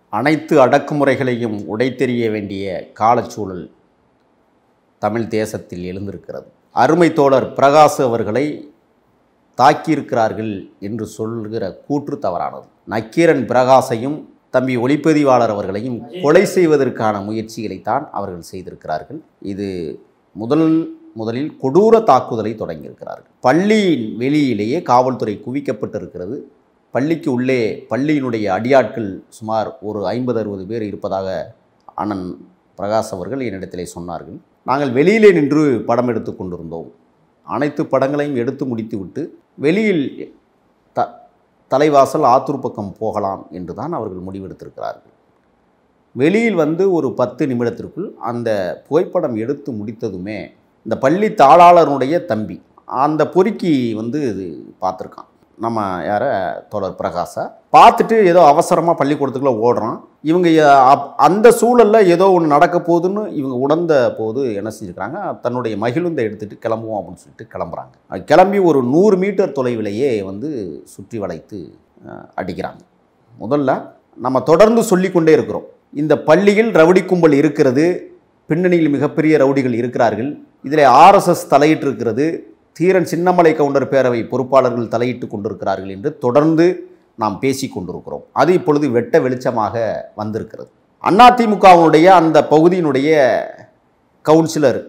அனைத்து அடக்குமுறைகளையும் உடைத்தெறிய வேண்டிய காலச்சூழல் தமிழ் தேசத்தில் எழுந்திருக்கிறது அருமை தோழர் பிரகாஷ் அவர்களை தாக்கியிருக்கிறார்கள் என்று சொல்கிற கூற்று தவறானது நக்கீரன் பிரகாசையும் தம்பி ஒளிப்பதிவாளர் அவர்களையும் கொலை செய்வதற்கான முயற்சிகளைத்தான் அவர்கள் செய்திருக்கிறார்கள் இது முதல் முதலில் கொடூர தாக்குதலை தொடங்கியிருக்கிறார்கள் பள்ளியின் வெளியிலேயே காவல்துறை குவிக்கப்பட்டிருக்கிறது பள்ளிக்கு உள்ளே பள்ளியினுடைய அடியாட்கள் சுமார் ஒரு ஐம்பது அறுபது பேர் இருப்பதாக அண்ணன் பிரகாஷ் அவர்கள் என்னிடத்திலே சொன்னார்கள் நாங்கள் வெளியிலே நின்று படம் எடுத்து கொண்டிருந்தோம் அனைத்து படங்களையும் எடுத்து முடித்துவிட்டு வெளியில் த தலைவாசல் ஆத்தூர் பக்கம் போகலாம் என்று தான் அவர்கள் முடிவெடுத்திருக்கிறார்கள் வெளியில் வந்து ஒரு பத்து நிமிடத்திற்குள் அந்த புகைப்படம் எடுத்து முடித்ததுமே இந்த பள்ளி தாளாளருடைய தம்பி அந்த பொறுக்கி வந்து இது பார்த்துருக்கான் நம்ம யார தோழர் பிரகாஷை பார்த்துட்டு ஏதோ அவசரமாக பள்ளிக்கூடத்துக்குள்ளே ஓடுறான் இவங்க ய- அப்- அந்த சூழலில் ஏதோ ஒன்று நடக்க போகுதுன்னு இவங்க உணர்ந்த போது என்ன செஞ்சுருக்கிறாங்க தன்னுடைய மகிழுந்தை எடுத்துகிட்டு கிளம்புவோம் அப்படின்னு சொல்லிட்டு கிளம்புறாங்க அது கிளம்பி ஒரு நூறு மீட்டர் தொலைவிலேயே வந்து சுற்றி வளைத்து அஹ், அடிக்கிறாங்க முதல்ல நம்ம தொடர்ந்து சொல்லிக்கொண்டே இருக்கிறோம் இந்த பள்ளியில் ரவுடி கும்பல் இருக்கிறது பின்னணியில் மிகப்பெரிய ரவுடிகள் இருக்கிறார்கள் இதில் ஆர்எஸ்எஸ் தலையிட்டிருக்கிறது தீரன் சின்னமலை கவுண்டர் பேரவை பொறுப்பாளர்கள் தலையிட்டு கொண்டிருக்கிறார்கள் என்று தொடர்ந்து நாம் பேசி கொண்டிருக்கிறோம் அது இப்பொழுது வெட்ட வெளிச்சமாக வந்திருக்கிறது அதிமுகவினுடைய அந்த பகுதியினுடைய கவுன்சிலர்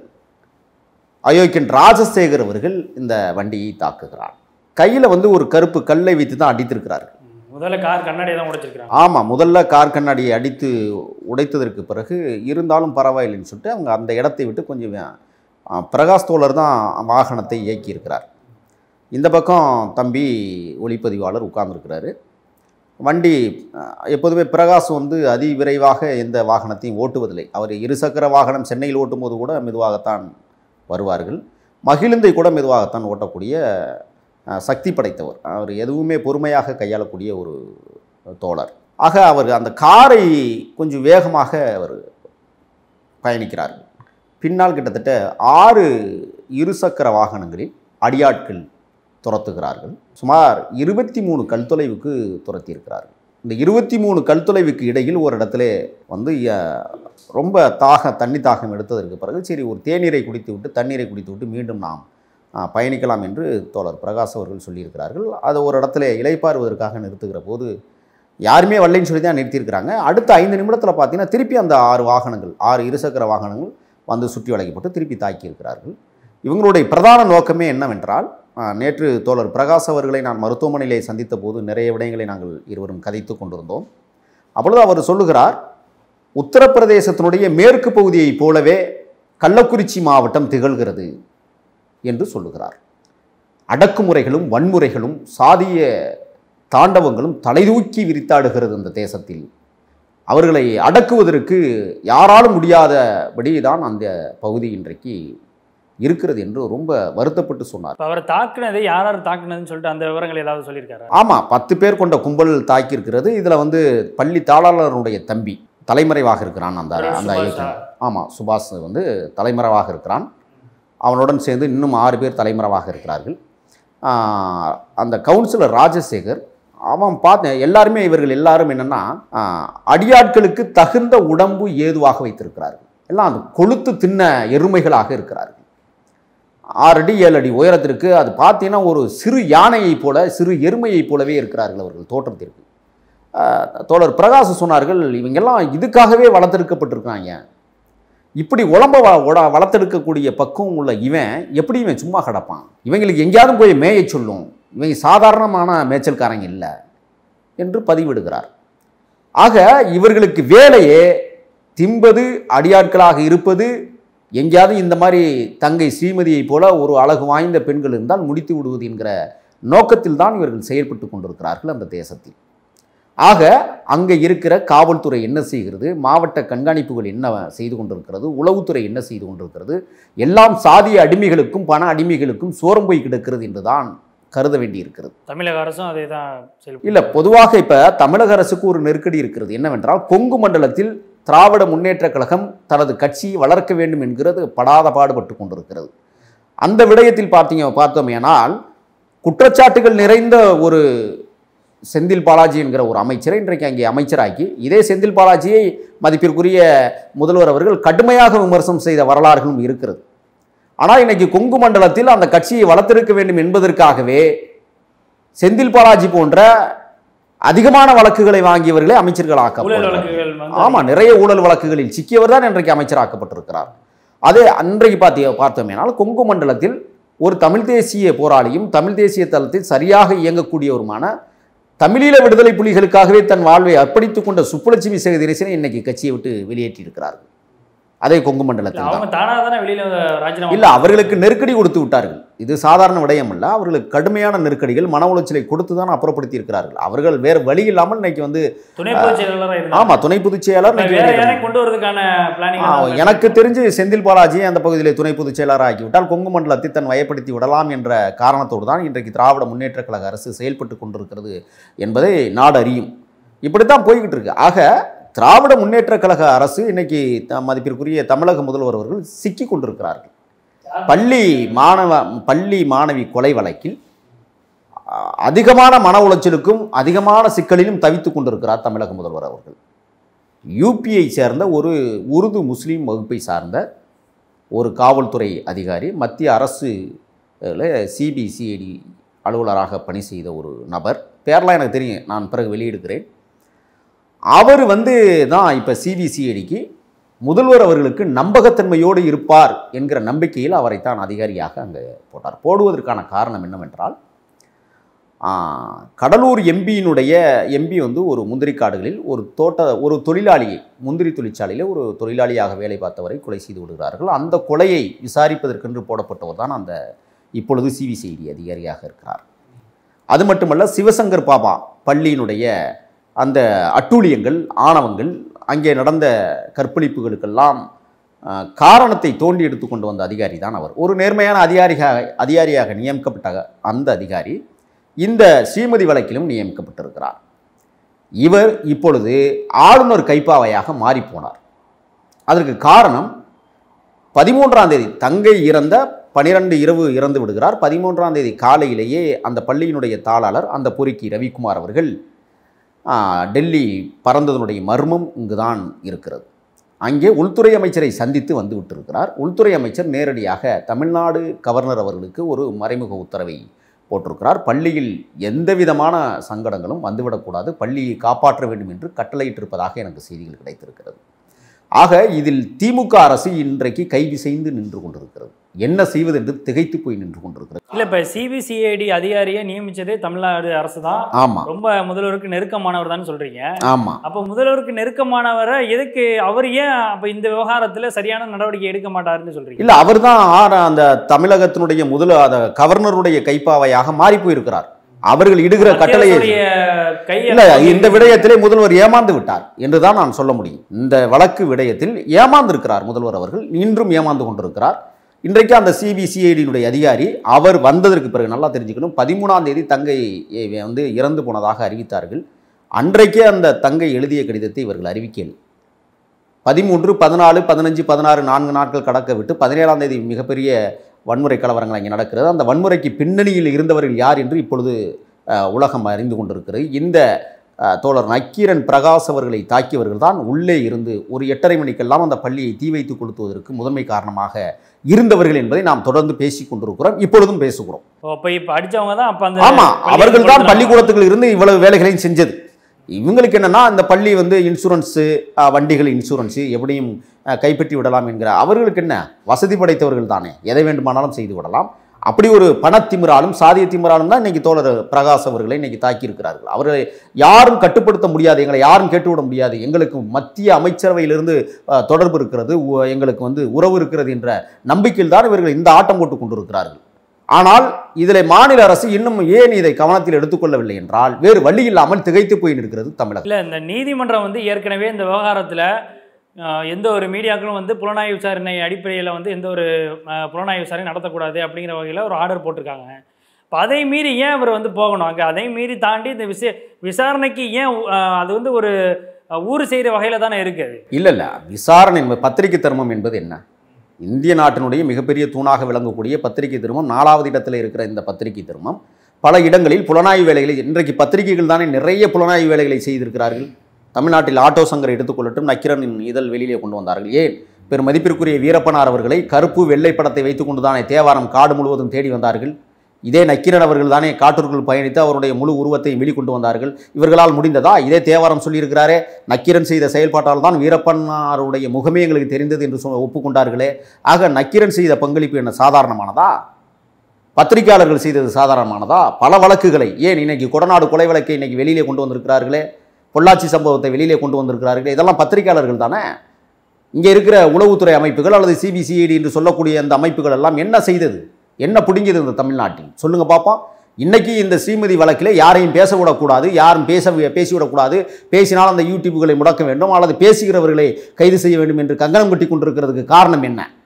அயோக்கியன் ராஜசேகர் அவர்கள் இந்த வண்டியை தாக்குகிறார் கையில் வந்து ஒரு கருப்பு கல்லை வைத்து தான் அடித்திருக்கிறார்கள் முதல்ல கார் கண்ணாடியை தான் உடைச்சிருக்காங்க ஆமாம் முதல்ல கார் கண்ணாடியை அடித்து உடைத்ததற்கு பிறகு இருந்தாலும் பரவாயில்லைன்னு சொல்லிட்டு அவங்க அந்த இடத்தை விட்டு கொஞ்சம் ஆ, பிரகாஷ் தோழர் தான் வாகனத்தை இயக்கியிருக்கிறார் இந்த பக்கம் தம்பி ஒளிப்பதிவாளர் உட்கார்ந்துருக்கிறாரு வண்டி ஆ, எப்போதுமே பிரகாஷ் வந்து அதி விரைவாக எந்த வாகனத்தையும் ஓட்டுவதில்லை அவர் இருசக்கர வாகனம் சென்னையில் ஓட்டும்போது கூட மெதுவாகத்தான் வருவார்கள் மகிழுந்தை கூட மெதுவாகத்தான் ஓட்டக்கூடிய ஆ, சக்தி படைத்தவர் அவர் எதுவுமே பொறுமையாக கையாளக்கூடிய ஒரு தோழர் ஆக அவர் அந்த காரை கொஞ்சம் வேகமாக அவர் பயணிக்கிறார் பின்னால் கிட்டத்தட்ட ஆறு இருசக்கர வாகனங்களில் அடியாட்கள் துரத்துகிறார்கள் சுமார் இருபத்தி மூணு கல் தொலைவுக்கு துரத்தியிருக்கிறார்கள் இந்த இருபத்தி மூணு கல் தொலைவுக்கு இடையில் ஒரு இடத்துல வந்து அஹ், ரொம்ப தாக தண்ணி தாகம் எடுத்ததற்கு பிறகு சரி ஒரு தேநீரை குடித்து விட்டு தண்ணீரை குடித்து விட்டு மீண்டும் நாம் அஹ், பயணிக்கலாம் என்று தோழர் பிரகாஷ் அவர்கள் சொல்லியிருக்கிறார்கள் அது ஒரு இடத்துல இலைப்பாறுவதற்காக நிறுத்துகிற போது யாருமே வரலைன்னு சொல்லி தான் நிறுத்தியிருக்கிறாங்க அடுத்த ஐந்து நிமிடத்தில் பார்த்தீங்கன்னா திருப்பி அந்த ஆறு வாகனங்கள் ஆறு இருசக்கர வாகனங்கள் வந்து சுற்றி வளைக்கப்பட்டு திருப்பி தாக்கியிருக்கிறார்கள் இவங்களுடைய பிரதான நோக்கமே என்னவென்றால் ஆஹ், நேற்று தோழர் பிரகாஷ் அவர்களை நான் மருத்துவமனையிலே சந்தித்த போது நிறைய விடயங்களை நாங்கள் இருவரும் கதைத்து கொண்டிருந்தோம் அப்பொழுது அவர் சொல்லுகிறார் உத்தரப்பிரதேசத்தினுடைய மேற்கு பகுதியைப் போலவே கள்ளக்குறிச்சி மாவட்டம் திகழ்கிறது என்று சொல்லுகிறார் அடக்குமுறைகளும் வன்முறைகளும் சாதிய தாண்டவங்களும் தலைதூக்கி விரித்தாடுகிறது இந்த தேசத்தில் அவர்களை அடக்குவதற்கு யாராலும் முடியாதபடி தான் அந்த பகுதி இன்றைக்கு இருக்கிறது என்று ரொம்ப வருத்தப்பட்டு சொன்னார் இப்போ அவரை தாக்குனது யார் யார் தாக்குனதுன்னு சொல்லிட்டு அந்த விவரங்கள் ஏதாவது சொல்லியிருக்காரு ஆமாம் பத்து பேர் கொண்ட கும்பல் தாக்கியிருக்கிறது இதில் வந்து பள்ளி தாளாளருடைய தம்பி தலைமறைவாக இருக்கிறான் அந்த அந்த சுபாஷா? இயக்குனர் ஆமாம் சுபாஷ் வந்து தலைமறைவாக இருக்கிறான் அவனுடன் சேர்ந்து இன்னும் ஆறு பேர் தலைமறைவாக இருக்கிறார்கள் ஆஹ், அந்த கவுன்சிலர் ராஜசேகர் அவன் பார்த்தேன் எல்லாருமே இவர்கள் எல்லாரும் என்னென்னா அடியாட்களுக்கு தகுந்த உடம்பு ஏதுவாக வைத்திருக்கிறார்கள் எல்லாம் அந்த கொளுத்து தின்ன எருமைகளாக இருக்கிறார்கள் ஆறு அடி ஏழு அடி உயரத்திற்கு அது பார்த்தீங்கன்னா ஒரு சிறு யானையைப் போல சிறு எருமையைப் போலவே இருக்கிறார்கள் அவர்கள் தோற்றத்திற்கு ஆஹ், தோழர் பிரகாஷ் சொன்னார்கள் இவங்கெல்லாம் இதுக்காகவே வளர்த்தெடுக்கப்பட்டிருக்காங்க இப்படி உடம்ப வ உட- வளர்த்தெடுக்கக்கூடிய பக்குவம் உள்ள இவன் எப்படி இவன் சும்மா கிடப்பான் இவங்களுக்கு எங்கேயாவது போய் மேய சொல்லும் இவங்க சாதாரணமான மேய்ச்சல்காரங்க இல்லை என்று பதிவிடுகிறார் ஆக இவர்களுக்கு வேலையே திம்பது அடியாட்களாக இருப்பது எங்கேயாவது இந்த மாதிரி தங்கை ஸ்ரீமதியைப் போல ஒரு அழகு வாய்ந்த பெண்கள் இருந்தால் முடித்து விடுவது என்கிற நோக்கத்தில் தான் இவர்கள் செயல்பட்டு கொண்டிருக்கிறார்கள் அந்த தேசத்தில் ஆக அங்கே இருக்கிற காவல்துறை என்ன செய்கிறது மாவட்ட கண்காணிப்புகள் என்ன செய்து கொண்டிருக்கிறது உளவுத்துறை என்ன செய்து கொண்டிருக்கிறது எல்லாம் சாதிய அடிமைகளுக்கும் பண அடிமைகளுக்கும் சோரம் போய் கிடக்கிறது என்றுதான் கருத வேண்டியிருக்கிறது தமிழக அரசும் அதே தான் செயல்பட்டு இல்லை பொதுவாக இப்போ தமிழக அரசுக்கு ஒரு நெருக்கடி இருக்கிறது என்னவென்றால் கொங்கு மண்டலத்தில் திராவிட முன்னேற்றக் கழகம் தனது கட்சியை வளர்க்க வேண்டும் என்கிறது படாத பாடுபட்டு கொண்டிருக்கிறது அந்த விடயத்தில் பார்த்தீங்க பார்த்தோமேனால் குற்றச்சாட்டுகள் நிறைந்த ஒரு செந்தில் பாலாஜி என்கிற ஒரு அமைச்சரை இன்றைக்கு அங்கே அமைச்சராக்கி இதே செந்தில் பாலாஜியை மதிப்பிற்குரிய முதல்வர் அவர்கள் கடுமையாக விமர்சனம் செய்த வரலாறுகளும் இருக்கிறது ஆனால் இன்னைக்கு கொங்கு மண்டலத்தில் அந்த கட்சியை வளர்த்திருக்க வேண்டும் என்பதற்காகவே செந்தில் பாலாஜி போன்ற அதிகமான வழக்குகளை வாங்கியவர்களே ஊழல் அமைச்சர்களாக்க வழக்குகள் வந்து ஆமா நிறைய ஊழல் வழக்குகளில் சிக்கியவர் தான் இன்றைக்கு அமைச்சராக்கப்பட்டிருக்கிறார் அதே அன்றைக்கு பார்த்திய பார்த்தோமேனால் கொங்கு மண்டலத்தில் ஒரு தமிழ் தேசிய போராளியும் தமிழ் தேசிய தளத்தில் சரியாக இயங்கக்கூடியவருமான தமிழீழ விடுதலை புலிகளுக்காகவே தன் வாழ்வை அர்ப்பணித்துக் கொண்ட சுப்புலட்சுமி சேகதீரசனை இன்னைக்கு கட்சியை விட்டு வெளியேற்றியிருக்கிறார்கள் அதே கொங்கு மண்டலத்தில் தான் அவங்க தானா தானே வெளியில ராஜினாமா இல்ல அவர்களுக்கு நெருக்கடி கொடுத்து விட்டார்கள் இது சாதாரண விடயம் அல்ல அவர்களுக்கு கடுமையான நெருக்கடிகள் மன உளைச்சலை கொடுத்து தான் அப்புறப்படுத்தி இருக்கிறார்கள் அவர்கள் வேறு வழி இல்லாமல் இன்னைக்கு வந்து துணை பொதுச் செயலாளராக இருந்தாங்க ஆமா துணை பொதுச் செயலாளர் இப்ப இன்னைக்கு வேற வெளியேற்ற யாரையும் கொண்டு வரதுக்கான பிளானிங் ஆ, எனக்கு தெரிஞ்சு செந்தில் பாலாஜி அந்த பகுதியிலே துணை பொதுச் செயலாளர் ஆக்கிவிட்டால் கொங்கு மண்டலத்தை தன் வயப்படுத்தி விடலாம் என்ற காரணத்தோடு தான் இன்றைக்கு திராவிட முன்னேற்றக் கழக அரசு செயல்பட்டு கொண்டிருக்கிறது என்பதை நாடு அறியும் இப்படித்தான் போய்கிட்டு இருக்கு ஆக திராவிட முன்னேற்றக் கழக அரசு இன்னைக்கு த- மதிப்பிற்குரிய தமிழக முதல்வர் அவர்கள் சிக்கி கொண்டிருக்கிறார்கள் பள்ளி மாணவ பள்ளி மாணவி கொலை வழக்கில் ஆ, அதிகமான மன உளைச்சலுக்கும் அதிகமான சிக்கலிலும் தவித்துக் கொண்டிருக்கிறார் தமிழக முதல்வர் அவர்கள் யூபியை சேர்ந்த ஒரு உருது முஸ்லீம் வகுப்பை சார்ந்த ஒரு காவல்துறை அதிகாரி மத்திய அரசு சிபிசிஐடி அலுவலராக பணி செய்த ஒரு நபர் பேர்லாம் எனக்கு தெரியும் நான் பிறகு வெளியிடுகிறேன் அவர் வந்து தான் இப்போ சிபிசிஐடிக்கு முதல்வர் அவர்களுக்கு நம்பகத்தன்மையோடு இருப்பார் என்கிற நம்பிக்கையில் அவரைத்தான் அதிகாரியாக அங்கே போட்டார் போடுவதற்கான காரணம் என்னவென்றால் ஆ, கடலூர் எம்பியினுடைய எம்பி வந்து ஒரு முந்திரி காடுகளில் ஒரு தோட்ட ஒரு தொழிலாளியை முந்திரி தொழிற்சாலையில் ஒரு தொழிலாளியாக வேலை பார்த்தவரை கொலை செய்து விடுகிறார்கள் அந்த கொலையை விசாரிப்பதற்கென்று போடப்பட்டவர் தான் அந்த இப்பொழுது சிபிசிஐடி அதிகாரியாக இருக்கிறார் அது மட்டுமல்ல சிவசங்கர் பாபா பள்ளியினுடைய அந்த அட்டூழியங்கள் ஆணவங்கள் அங்கே நடந்த கற்பழிப்புகளுக்கெல்லாம் ஆ, காரணத்தை தோண்டி எடுத்துக்கொண்டு வந்த அதிகாரி தான் அவர் ஒரு நேர்மையான அதிகாரியாக அதிகாரியாக நியமிக்கப்பட்ட அந்த அதிகாரி இந்த ஸ்ரீமதி வழக்கிலும் நியமிக்கப்பட்டிருக்கிறார் இவர் இப்பொழுது ஆளுநர் கைப்பாவையாக மாறிப்போனார் அதற்கு காரணம் பதிமூன்றாம் தேதி தங்கை இறந்த பனிரெண்டு இரவு இறந்து விடுகிறார் பதிமூன்றாம் தேதி காலையிலேயே அந்த பள்ளியினுடைய தாளாளர் அந்த பொறுக்கி ரவிக்குமார் அவர்கள் ஆ, டெல்லி பறந்ததனுடைய மர்மம் இங்குதான் இருக்கிறது அங்கே உள்துறை அமைச்சரை சந்தித்து வந்து விட்டிருக்கிறார் உள்துறை அமைச்சர் நேரடியாக தமிழ்நாடு கவர்னர் அவர்களுக்கு ஒரு மறைமுக உத்தரவை போட்டிருக்கிறார் பள்ளியில் எந்த விதமான சங்கடங்களும் வந்துவிடக்கூடாது பள்ளியை காப்பாற்ற வேண்டும் என்று கட்டளையிட்டிருப்பதாக எனக்கு செய்திகள் கிடைத்திருக்கிறது ஆக இதில் திமுக அரசு இன்றைக்கு கைவிசைந்து நின்று கொண்டிருக்கிறது என்ன செய்வது என்று திகைத்து போய் நின்று கொண்டிருக்கிறது இல்ல இப்ப சிபிசிஐடி அதிகாரியை நியமிச்சதே தமிழ்நாடு அரசு தான் ஆமா ரொம்ப முதல்வருக்கு நெருக்கமானவர் தான் சொல்றீங்க ஆமா அப்ப முதல்வருக்கு நெருக்கமானவரை எதுக்கு அவர் ஏன் அப்ப இந்த விவகாரத்துல சரியான நடவடிக்கை எடுக்க மாட்டாருன்னு சொல்றீங்க இல்ல அவர்தான் ஆற- அந்த தமிழகத்தினுடைய முதல் அந்த கவர்னருடைய கைப்பாவையாக மாறி போயிருக்கிறார் அவர்கள் இடுகிற கட்டளையை மத்திய அரசுடைய கையை இல்ல இந்த விடயத்திலே முதல்வர் ஏமாந்து விட்டார் என்றுதான் நான் சொல்ல முடியும் இந்த வழக்கு விடயத்தில் ஏமாந்திருக்கிறார் முதல்வர் அவர்கள் இன்றும் ஏமாந்து கொண்டிருக்கிறார் இன்றைக்கு அந்த சிபிசிஐடியினுடைய அதிகாரி அவர் வந்ததற்கு பிறகு நல்லா தெரிஞ்சுக்கணும் பதிமூணாம் தேதி தங்கை எ, வந்து இறந்து போனதாக அறிவித்தார்கள் அன்றைக்கே அந்த தங்கை எழுதிய கடிதத்தை இவர்கள் அறிவிக்கல பதிமூன்று பதினாலு பதினஞ்சு பதினாறு நான்கு நாட்கள் கடக்க விட்டு பதினேழாம் தேதி மிகப்பெரிய வன்முறை கலவரங்கள் அங்கே நடக்கிறது அந்த வன்முறைக்கு பின்னணியில் இருந்தவர்கள் யார் என்று இப்பொழுது அஹ், உலகம் அறிந்து கொண்டிருக்கிறது இந்த அஹ், தோழர் நக்கீரன் பிரகாஷ் அவர்களை தாக்கியவர்கள் தான் உள்ளே இருந்து ஒரு எட்டரை மணிக்கெல்லாம் அந்த பள்ளியை தீ வைத்து கொளுத்துவதற்கு முதன்மை காரணமாக இருந்தவர்கள் என்பதை நாம் தொடர்ந்து பேசிக் கொண்டிருக்கிறோம் இப்பொழுதும் பேசுகிறோம் ஓ, அப்ப இப்ப அடிச்சவங்க தான் அப்ப அந்த ஆமா பள்ளியை அவர்கள் தான் கொடுத்தாங்க. பள்ளிக்கூடத்துக்கு இருந்து இவ்வளவு வேலைகளையும் செஞ்சது இவங்களுக்கு என்னன்னா இந்த பள்ளி வந்து இன்சூரன்ஸு வண்டிகள் இன்சூரன்ஸு எப்படியும் அஹ், கைப்பற்றி விடலாம் என்கிற அவர்களுக்கு என்ன வசதி படைத்தவர்கள் தானே எதை வேண்டுமானாலும் செய்து விடலாம் அப்படி ஒரு பணத்திமிராலும் சாதிய திமிராலும் தான் இன்னைக்கு தோழர் பிரகாஷ் அவர்களை இன்னைக்கு தாக்கி இருக்கிறார்கள் அவர்களை யாரும் கட்டுப்படுத்த முடியாது எங்களை யாரும் கேட்டுவிட முடியாது எங்களுக்கு மத்திய அமைச்சரவையிலிருந்து அஹ், தொடர்பு இருக்கிறது உ- எங்களுக்கு வந்து உறவு இருக்கிறது என்ற நம்பிக்கையில் தான் இவர்கள் இந்த ஆட்டம் போட்டு கொண்டிருக்கிறார்கள் ஆனால் இதில் மாநில அரசு இன்னும் ஏன் இதை கவனத்தில் எடுத்துக்கொள்ளவில்லை என்றால் வேறு வழி இல்லாமல் திகைத்து போய் நிற்கிறது தமிழகம் இல்ல இந்த நீதிமன்றம் வந்து ஏற்கனவே இந்த விவகாரத்துல அஹ், எந்த ஒரு மீடியாக்களும் வந்து புலனாய்வு விசாரணை அடிப்படையில் வந்து எந்த ஒரு அஹ், புலனாய்வு விசாரணை நடத்தக்கூடாது அப்படிங்கிற வகையில் ஒரு ஆர்டர் போட்டிருக்காங்க இப்போ அதை மீறி ஏன் அவர் வந்து போகணும் அங்கே அதை மீறி தாண்டி இந்த விஷய விசாரணைக்கு ஏன் அஹ், அது வந்து ஒரு அஹ், ஊறு செய்கிற வகையில் தானே இருக்குது இல்லை இல்லை விசாரணை என்பது பத்திரிகை தர்மம் என்பது என்ன இந்திய நாட்டினுடைய மிகப்பெரிய தூணாக விளங்கக்கூடிய பத்திரிகை திருமம் நாலாவது இடத்தில் இருக்கிற இந்த பத்திரிகை திருமம் பல இடங்களில் புலனாய்வு வேலைகளை இன்றைக்கு பத்திரிகைகள் தானே நிறைய புலனாய்வு வேலைகளை செய்திருக்கிறார்கள் தமிழ்நாட்டில் ஆட்டோ சங்கரை எடுத்துக்கொள்ளட்டும் நக்கிரனின் இதழ் வெளியிலே கொண்டு வந்தார்கள் ஏன் பெரும் மதிப்பிற்குரிய வீரப்பனார் அவர்களை கருப்பு வெள்ளை படத்தை வைத்துக்கொண்டு தானே தேவாரம் காடு முழுவதும் தேடி வந்தார்கள் இதே நக்கீரன் அவர்கள் தானே காட்டிற்குள் பயணித்து அவருடைய முழு உருவத்தை வெளிக்கொண்டு வந்தார்கள் இவர்களால் முடிந்ததா இதே தேவாரம் சொல்லியிருக்கிறாரே நக்கீரன் செய்த செயல்பாட்டால் தான் வீரப்பனாருடைய முகமே எங்களுக்கு தெரிந்தது என்று சொ- ஒப்புக்கொண்டார்களே ஆக நக்கீரன் செய்த பங்களிப்பு என்ன சாதாரணமானதா பத்திரிகையாளர்கள் செய்தது சாதாரணமானதா பல வழக்குகளை ஏன் இன்னைக்கு கொடநாடு கொலை வழக்கை இன்னைக்கு வெளியிலே கொண்டு வந்திருக்கிறார்களே பொள்ளாச்சி சம்பவத்தை வெளியிலே கொண்டு வந்திருக்கிறார்களே இதெல்லாம் பத்திரிகையாளர்கள் தானே இங்கே இருக்கிற உளவுத்துறை அமைப்புகள் அல்லது சிபிசிஐடி என்று சொல்லக்கூடிய அந்த அமைப்புகள் எல்லாம் என்ன செய்தது என்ன பிடிஞ்சது இந்த தமிழ்நாட்டில் சொல்லுங்க பார்ப்போம் இன்னைக்கு இந்த ஸ்ரீமதி வழக்கில் யாரையும் பேச விடக்கூடாது யாரும் பேச பேசிவிடக்கூடாது பேசினால் அந்த யூடியூப்களை முடக்க வேண்டும் அல்லது பேசுகிறவர்களை கைது செய்ய வேண்டும் என்று கங்கணம் கட்டி கொண்டிருக்கிறதுக்கு காரணம் என்ன